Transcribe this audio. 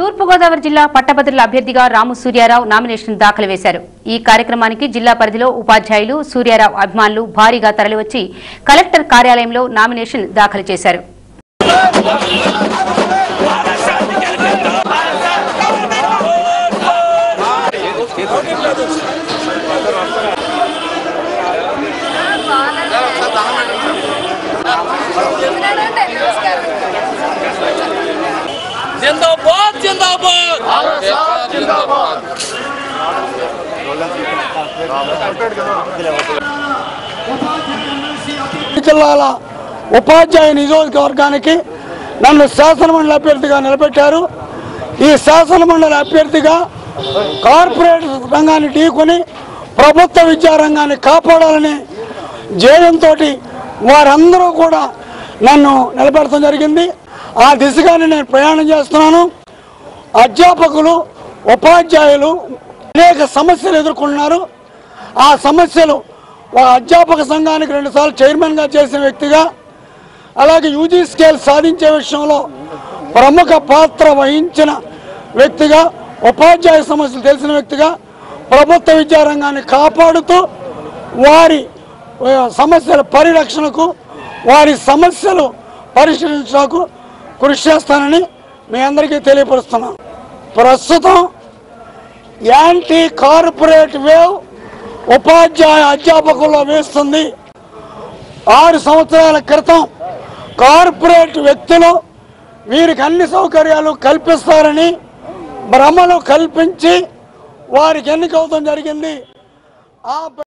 తూర్పుగోదావరి జిల్లా పట్టభద్రుల అభ్యర్థిగా రాము సూర్యారావు నామినేషన్ దాఖలు వేశారు ఈ కార్యక్రమానికి జిల్లా పరిధిలో ఉపాధ్యాయులు సూర్యారావు అభిమానులు భారీగా తరలివచ్చి కలెక్టర్ కార్యాలయంలో నామినేషన్ దాఖలు చేశారు जिंदाबाद जिंदाबाद జిల్లాల ఉపాధ్యాయ నియోజకవర్గానికి నన్ను శాసనమండలి అభ్యర్థిగా నిలబెట్టారు ఈ శాసనమండలి అభ్యర్థిగా కార్పొరేట్ రంగాన్ని ఢీకొని ప్రభుత్వ విద్యా రంగాన్ని కాపాడాలని జయంతో వారందరూ కూడా నన్ను నిలబెడతాం జరిగింది ఆ దిశగానే నేను ప్రయాణం చేస్తున్నాను అధ్యాపకులు ఉపాధ్యాయులు అనేక సమస్యలు ఎదుర్కొంటున్నారు ఆ సమస్యలు ఒక అధ్యాపక సంఘానికి రెండుసార్లు చైర్మన్గా చేసిన వ్యక్తిగా అలాగే యూజీ స్కేల్ సాధించే విషయంలో ప్రముఖ పాత్ర వహించిన వ్యక్తిగా ఉపాధ్యాయ సమస్యలు తెలిసిన వ్యక్తిగా ప్రభుత్వ విద్యారంగాన్ని కాపాడుతూ వారి ఆ, సమస్యల పరిరక్షణకు వారి సమస్యలు పరిశీలించడానికి కృషి చేస్తానని మీ అందరికీ తెలియపరుస్తున్నాను ప్రస్తుతం యాంటీ కార్పొరేట్ వేవ్ ఉపాధ్యాయ అధ్యాపకుల్లో వేస్తుంది ఆరు సంవత్సరాల క్రితం కార్పొరేట్ వ్యక్తులు వీరికి అన్ని సౌకర్యాలు కల్పిస్తారని భ్రమలు కల్పించి వారికి ఎన్నికవడం జరిగింది ఆ